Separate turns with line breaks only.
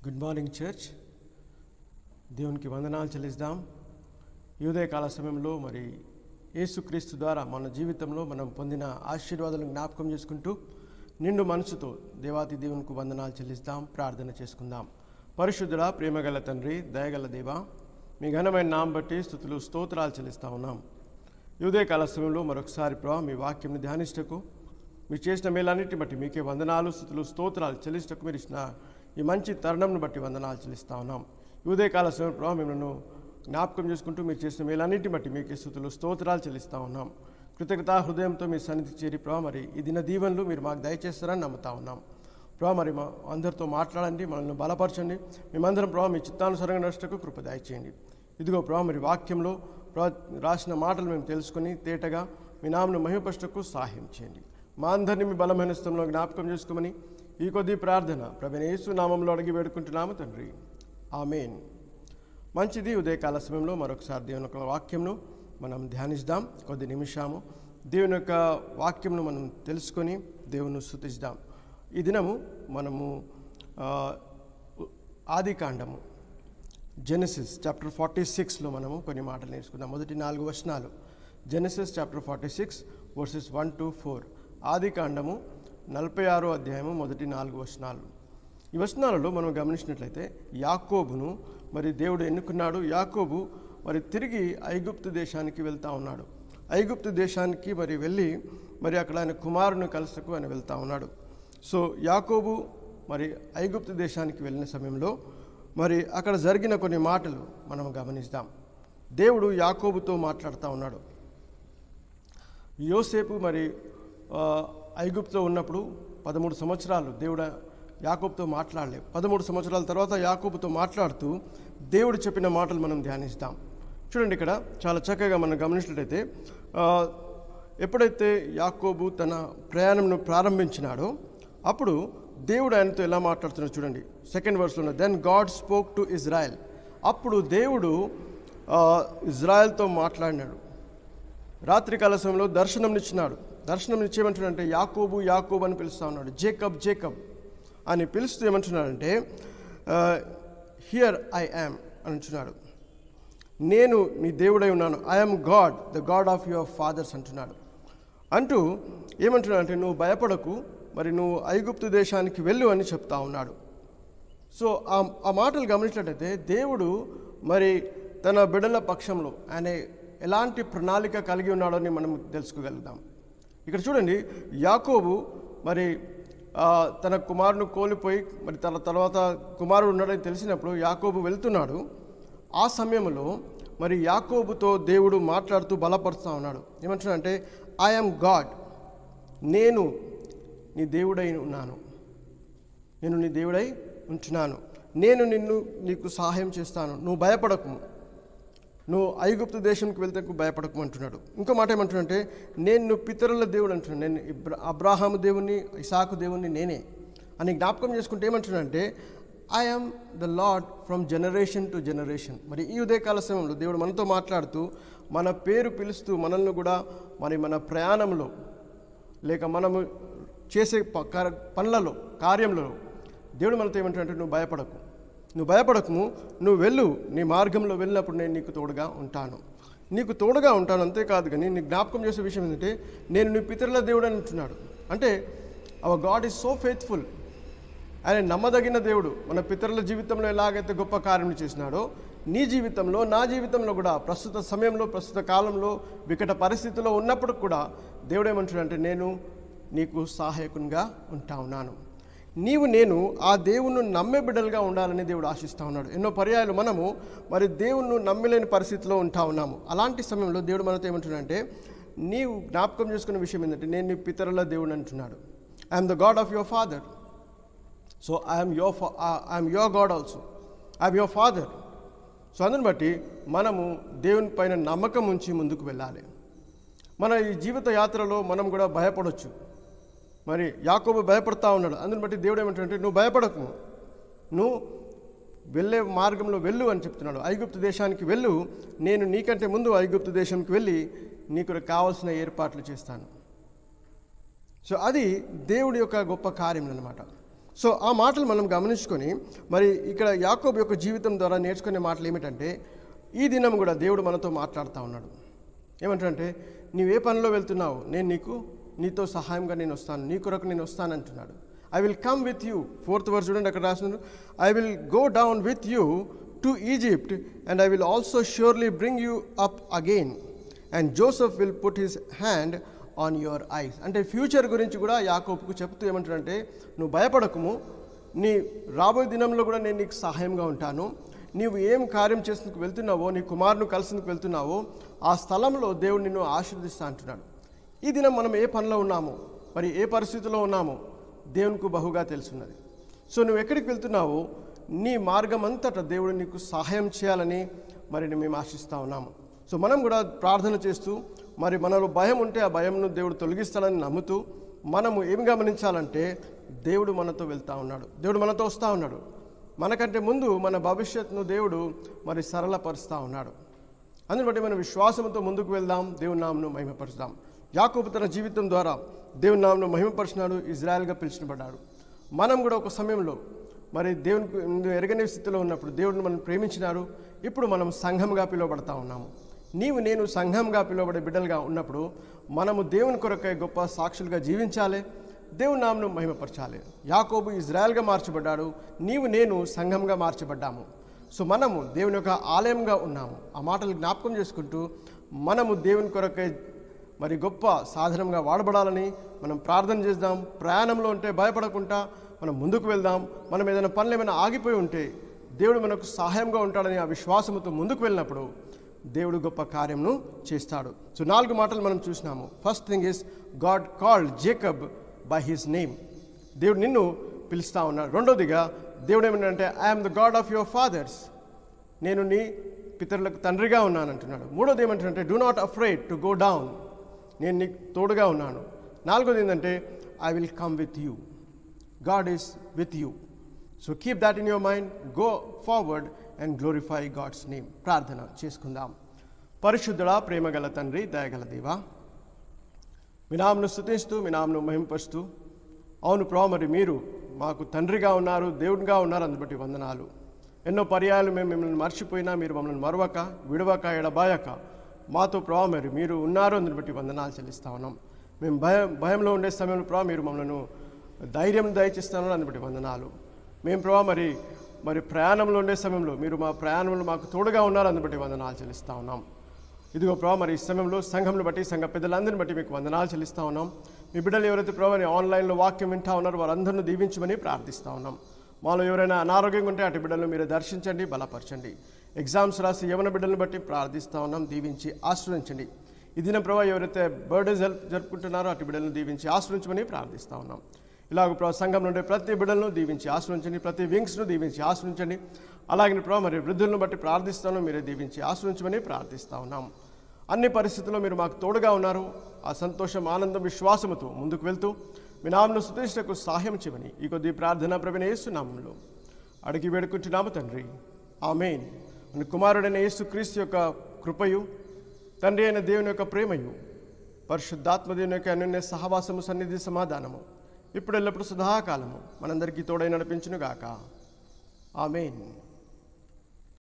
good morning church దేవునికి వందనాలు చెల్లిస్తాం ఈ ఉదయకాల సమయంలో మరి యేసుక్రీస్తు ద్వారా మన జీవితంలో మనం పొందిన ఆశీర్వాదాలను జ్ఞాపకం చేసుకుంటూ నిండు మనసుతో దేవాతి దేవునికి వందనాలు చెల్లిస్తాం ప్రార్థన చేసుకుందాం పరిశుద్ధుడా ప్రేమగల తండ్రి దయగల దేవ మీ ఘనమైన నాం బట్టి స్థుతులు స్తోత్రాలు చెల్లిస్తా ఉన్నాం ఈ ఉదయకాల సమయంలో మరొకసారి ప్రభా మీ వాక్యంని ధ్యానించటకు మీరు చేసిన మేలన్నిటిని బట్టి మీకే వందనాలు స్థుతులు స్తోత్రాలు చెల్లించటకు మీరు ఇచ్చిన ఈ మంచి తరుణంను బట్టి వందనాలు చెల్లిస్తా ఉన్నాం ఈ ఉదయకాల సమయం ప్రభావ మిమ్మల్ని జ్ఞాపకం చేసుకుంటూ మీరు చేసిన మేలన్నిటిని బట్టి మీకే స్థుతులు స్తోత్రాలు చెల్లిస్తా ఉన్నాం కృతజ్ఞతా హృదయంతో మీ సన్నిధి చేరి ప్రభావ మరి ఈ దిన దీవెనలు మీరు మాకు దయచేస్తారని నమ్ముతా ఉన్నాం ప్రభావ మరి మా అందరితో మాట్లాడండి మనల్ని బలపరచండి మేమందరం ప్రభావ మీ చిత్తానుసరంగా నష్టకు కృప దయచేయండి ఇదిగో ప్రభావ మరి వాక్యంలో ప్రభావ రాసిన మాటలు మేము తెలుసుకొని తేటగా మీ నామను మహిమపరచకు సహాయం చేయండి మా అందరినీ మీ బలమైన స్థలంలో జ్ఞాపకం చేసుకోమని ఈ కొద్ది ప్రార్థన ప్రవీణ యేసు నామంలో అడిగి వేడుకుంటున్నాము తండ్రి ఆమెన్ మంచిది ఉదయకాల సమయంలో మరొకసారి దేవుని యొక్క వాక్యంను మనం ధ్యానిస్తాం కొద్ది నిమిషాము దేవుని యొక్క వాక్యంను మనం తెలుసుకొని దేవుని స్థుతిస్తాం ఈ దినము మనము ఆ, ఆది కాండము జెనసిస్ చాప్టర్ ఫార్టీ సిక్స్లో మనము కొన్ని మాటలు నేర్చుకుందాం మొదటి నాలుగు వచనాలు Genesis chapter forty six verses one to four ఆది కాండము నలభై ఆరో అధ్యాయము మొదటి నాలుగు వచనాలు ఈ వచనాలలో మనం గమనించినట్లయితే యాకోబును మరి దేవుడు ఎన్నుకున్నాడు యాకోబు మరి తిరిగి ఐగుప్తు దేశానికి వెళ్తా ఉన్నాడు ఐగుప్తు దేశానికి మరి వెళ్ళి మరి అక్కడ ఆయన కుమారుని కలుసుకు ఆయన వెళ్తా ఉన్నాడు సో యాకోబు మరి ఐగుప్తు దేశానికి వెళ్ళిన సమయంలో మరి అక్కడ జరిగిన కొన్ని మాటలు మనం గమనిస్తాం దేవుడు యాకోబుతో మాట్లాడుతూ ఉన్నాడు యోసేపు మరి ఆ, ఐగుప్తులో ఉన్నప్పుడు పదమూడు సంవత్సరాలు దేవుడు యాకోబుతో మాట్లాడలేదు పదమూడు సంవత్సరాల తర్వాత యాకోబుతో మాట్లాడుతూ దేవుడు చెప్పిన మాటలు మనం ధ్యానిస్తాం చూడండి ఇక్కడ చాలా చక్కగా మనం గమనించినట్లయితే ఆ, ఎప్పుడైతే యాకోబు తన ప్రయాణంను ప్రారంభించినాడో అప్పుడు దేవుడు ఆయనతో ఎలా మాట్లాడుతున్నాడు చూడండి సెకండ్ వర్స్లో then God spoke to Israel అప్పుడు దేవుడు ఆ, ఇజ్రాయెల్తో మాట్లాడినాడు రాత్రికాల సమయంలో దర్శనం ఇచ్చినాడు దర్శనం ఇచ్చేయమంటున్నాడంటే యాకోబు యాకోబు అని పిలుస్తా ఉన్నాడు జేకబ్ జేకబ్ అని పిలుస్తూ ఏమంటున్నాడంటే హియర్ ఐ యామ్ అని అంటున్నాడు నేను నీ దేవుడై ఉన్నాను I'm God the God of your fathers అంటున్నాడు అంటూ ఏమంటున్నాడంటే నువ్వు భయపడకు మరి నువ్వు ఐగుప్తు దేశానికి వెళ్ళు అని చెప్తా ఉన్నాడు సో ఆ ఆ మాటలు గమనించినట్లయితే దేవుడు మరి తన బిడల పక్షంలో ఆయన ఎలాంటి ప్రణాళిక కలిగి ఉన్నాడని మనం తెలుసుకోగలుగుతాం ఇక్కడ చూడండి యాకోబు మరి ఆ, తన కుమారుని కోల్పోయి మరి తన తర్వాత కుమారుడు ఉన్నాడని తెలిసినప్పుడు యాకోబు వెళ్తున్నాడు ఆ సమయంలో మరి యాకోబుతో దేవుడు మాట్లాడుతూ బలపరుస్తూ ఉన్నాడు ఏమంటున్నాడంటే ఐఎమ్ గాడ్ నేను నీ దేవుడై ఉన్నాను నేను నీ దేవుడై ఉంటున్నాను నేను నిన్ను నీకు సహాయం చేస్తాను నువ్వు భయపడకు నువ్వు ఐగుప్తు దేశంకి వెళ్తే భయపడకు అంటున్నాడు ఇంకో మాట ఏమంటున్నాడంటే నేను నువ్వు పితరుల దేవుడు అంటున్నాను నేను ఇబ్రా అబ్రాహాము దేవుణ్ణి ఇసాకు దేవుణ్ణి నేనే అని జ్ఞాపకం చేసుకుంటే ఏమంటున్నాడంటే I'm the Lord from generation to generation మరి ఈ ఉదయకాల సమయంలో దేవుడు మనతో మాట్లాడుతూ మన పేరు పిలుస్తూ మనల్ని కూడా మరి మన ప్రయాణంలో లేక మనము చేసే ప- కర- పనులలో కార్యంలో దేవుడు మనతో ఏమంటాడంటే నువ్వు భయపడకు నువ్వు భయపడకము నువ్వు వెళ్ళు నీ మార్గంలో వెళ్ళినప్పుడు నేను నీకు తోడుగా ఉంటాను నీకు తోడుగా ఉంటాను అంతేకాదు కానీ నీ జ్ఞాపకం చేసే విషయం ఏంటంటే నేను నీ పితరుల దేవుడు అని అంటున్నాడు అంటే our God is so faithful ఆయన నమ్మదగిన దేవుడు మన పితరుల జీవితంలో ఎలాగైతే గొప్ప కార్యం చేసినాడో నీ జీవితంలో నా జీవితంలో కూడా ప్రస్తుత సమయంలో ప్రస్తుత కాలంలో వికట పరిస్థితిలో ఉన్నప్పుడు కూడా దేవుడు ఏమంటున్నాడంటే నేను నీకు సహాయకునిగా ఉంటా ఉన్నాను నీవు నేను ఆ దేవుణ్ణి నమ్మే బిడ్డలుగా ఉండాలని దేవుడు ఆశిస్తూ ఉన్నాడు ఎన్నో పర్యాయాలు మనము మరి దేవుణ్ణి నమ్మలేని పరిస్థితిలో ఉంటా ఉన్నాము అలాంటి సమయంలో దేవుడు మనతో ఏమంటున్నాడంటే నీవు జ్ఞాపకం చేసుకున్న విషయం ఏంటంటే నేను నీ పితరుల దేవుడు అంటున్నాడు I'm the God of your father so I'm your I'm your God also I'm your father so అందుని బట్టి మనము దేవుని పైన నమ్మకం ఉంచి ముందుకు వెళ్ళాలి మన ఈ జీవిత యాత్రలో మనం కూడా భయపడవచ్చు మరి యాకోబు భయపడతా ఉన్నాడు అందుని బట్టి దేవుడు ఏమంటాడంటే నువ్వు భయపడకు నువ్వు వెళ్ళే మార్గంలో వెళ్ళు అని చెప్తున్నాడు ఐగుప్తు దేశానికి వెళ్ళు నేను నీకంటే ముందు ఐగుప్తు దేశానికి వెళ్ళి నీకు కావాల్సిన ఏర్పాట్లు చేస్తాను సో అది దేవుడి యొక్క గొప్ప కార్యం అన్నమాట సో ఆ మాటలు మనం గమనించుకొని మరి ఇక్కడ యాకోబు యొక్క జీవితం ద్వారా నేర్చుకునే మాటలు ఏమిటంటే ఈ దినం కూడా దేవుడు మనతో మాట్లాడుతూ ఉన్నాడు ఏమంటాడంటే నీవు ఏ పనిలో వెళ్తున్నావు నేను నీకు నీతో సహాయంగా నేను వస్తాను నీ కొరకు నేను వస్తాను అంటున్నాడు I will come with you fourth verse చూడండి అక్కడ రాసిన I will go down with you to Egypt and I will also surely bring you up again and Joseph will put his hand on your eyes అంటే future గురించి కూడా యాకోబుకు చెప్తూ ఏమంటాడంటే నువ్వు భయపడకము నీ రాబోయే దినంలో కూడా నేను నీకు సహాయంగా ఉంటాను నీవు ఏం కార్యం చేసేందుకు వెళ్తున్నావో నీ కుమారుని కలిసేందుకు వెళ్తున్నావో ఆ స్థలంలో దేవుడు నిన్ను ఆశీర్వదిస్తా అంటున్నాడు ఈ దినం మనం ఏ పనిలో ఉన్నామో మరి ఏ పరిస్థితిలో ఉన్నామో దేవునికి బహుగా తెలుసున్నది సో నువ్వు ఎక్కడికి వెళ్తున్నావో నీ మార్గం అంతటా దేవుడు నీకు సహాయం చేయాలని మరి మేము ఆశిస్తూ ఉన్నాము సో మనం కూడా ప్రార్థన చేస్తూ మరి మనలో భయం ఉంటే ఆ భయంను దేవుడు తొలగిస్తాడని నమ్ముతూ మనము ఏమి గమనించాలంటే దేవుడు మనతో వెళ్తా ఉన్నాడు దేవుడు మనతో వస్తూ ఉన్నాడు మనకంటే ముందు మన భవిష్యత్తును దేవుడు మరి సరళపరుస్తూ ఉన్నాడు అందుని బట్టి మనం విశ్వాసంతో ముందుకు వెళ్దాం దేవుని నామను మహిమపరుస్తాం యాకోబు తన జీవితం ద్వారా దేవుని నామను మహిమపరిచినాడు ఇజ్రాయెల్గా పిలిచినబడ్డాడు మనం కూడా ఒక సమయంలో మరి దేవునికి ఎరగని స్థితిలో ఉన్నప్పుడు దేవుడిని మనం ప్రేమించినాడు ఇప్పుడు మనం సంఘంగా పిలువబడతా ఉన్నాము నీవు నేను సంఘంగా పిలువబడే బిడ్డలుగా ఉన్నప్పుడు మనము దేవుని కొరకై గొప్ప సాక్షులుగా జీవించాలి దేవుని నామను మహిమపరచాలి యాకోబు ఇజ్రాయెల్గా మార్చబడ్డాడు నీవు నేను సంఘంగా మార్చబడ్డాము సో మనము దేవుని యొక్క ఆలయంగా ఉన్నాము ఆ మాటలు జ్ఞాపకం చేసుకుంటూ మనము దేవుని కొరకై మరి గొప్ప సాధనంగా వాడబడాలని మనం ప్రార్థన చేద్దాం ప్రయాణంలో ఉంటే భయపడకుండా మనం ముందుకు వెళ్దాం మనం ఏదైనా పనులు ఏమైనా ఆగిపోయి ఉంటే దేవుడు మనకు సహాయంగా ఉంటాడని ఆ విశ్వాసంతో ముందుకు వెళ్ళినప్పుడు దేవుడు గొప్ప కార్యంను చేస్తాడు సో నాలుగు మాటలు మనం చూసినాము first thing is God called Jacob by his name దేవుడు నిన్ను పిలుస్తా ఉన్నాడు రెండోదిగా దేవుడు ఏమంటే I'm the God of your fathers నేను నీ పితరులకు తండ్రిగా ఉన్నాను అంటున్నాడు మూడోది ఏమంటాడంటే do not afraid to go down నేను నీకు తోడుగా ఉన్నాను నాలుగోది ఏంటంటే I will come with you God is with you so keep that in your mind go forward and glorify God's name ప్రార్థన చేసుకుందాం పరిశుద్ధుడా ప్రేమగల తండ్రి దయగల దేవా మీ నామను స్థుతిస్తూ మీ నామను మహింపరుస్తూ అవును ప్రభా మరి మీరు మాకు తండ్రిగా ఉన్నారు దేవుడిగా ఉన్నారు అందుబట్టి వందనాలు ఎన్నో పర్యాయాలు మేము మిమ్మల్ని మర్చిపోయినా మీరు మమ్మల్ని మరవక విడవక ఎడబాయక మాతో ప్రభా మరి మీరు ఉన్నారు అందుని బట్టి వందనాలు చెల్లిస్తా ఉన్నాం మేము భయం భయంలో ఉండే సమయంలో ప్రభా మీరు మమ్మల్ని ధైర్యం దయచిస్తాను అందుని బట్టి వందనాలు మేము ప్రభా మరి మరి ప్రయాణంలో ఉండే సమయంలో మీరు మా ప్రయాణంలో మాకు తోడుగా ఉన్నారు అందుని బట్టి వందనాలు చెల్లిస్తా ఉన్నాం ఇదిగో ప్రభావ మరి ఈ సమయంలో సంఘంను బట్టి సంఘ పెద్దలందరిని బట్టి మీకు వందనాలు చెల్లిస్తా ఉన్నాం మీ బిడ్డలు ఎవరైతే ప్రభావ మరి ఆన్లైన్లో వాక్యం వింటా ఉన్నారో వారందరిని దీవించమని ప్రార్థిస్తా ఉన్నాం మాలో ఎవరైనా అనారోగ్యంగా ఉంటే అటు బిడ్డలను మీరు దర్శించండి బలపరచండి ఎగ్జామ్స్ రాసి యవన బిడ్డలను బట్టి ప్రార్థిస్తా ఉన్నాం దీవించి ఆశ్రయించండి ఈ దిన ప్రభావ ఎవరైతే బర్త్డే జరుపు జరుపుకుంటున్నారో అటు బిడ్డలను దీవించి ఆశ్రయించమని ప్రార్థిస్తా ఉన్నాం ఇలాగ ప్రభావ సంఘం నుండి ప్రతి బిడ్డలను దీవించి ఆశ్రయించండి ప్రతి వింగ్స్ను దీవించి ఆశ్రయించండి అలాగే ప్రభావ మరి వృద్ధులను బట్టి ప్రార్థిస్తాను మీరే దీవించి ఆశ్రయించమని ప్రార్థిస్తా ఉన్నాం అన్ని పరిస్థితుల్లో మీరు మాకు తోడుగా ఉన్నారు ఆ సంతోషం ఆనందం విశ్వాసముతో ముందుకు వెళ్తూ మీ నామను సుతీష్టకు సహాయం చేయమని ఈ కొద్ది ప్రార్థన ప్రవీణ యేసునామంలో అడిగి వేడుకుంటున్నాము తండ్రి ఆమెన్ మన కుమారుడైన యేసు క్రీస్తు యొక్క కృపయు తండ్రి అయిన దేవుని యొక్క ప్రేమయు పరిశుద్ధాత్మ దేవుని యొక్క అన్యోన్య సహవాసము సన్నిధి సమాధానము ఇప్పుడు ఎల్లప్పుడు సదాకాలము మనందరికీ తోడై నడిపించునుగాక ఆమెన్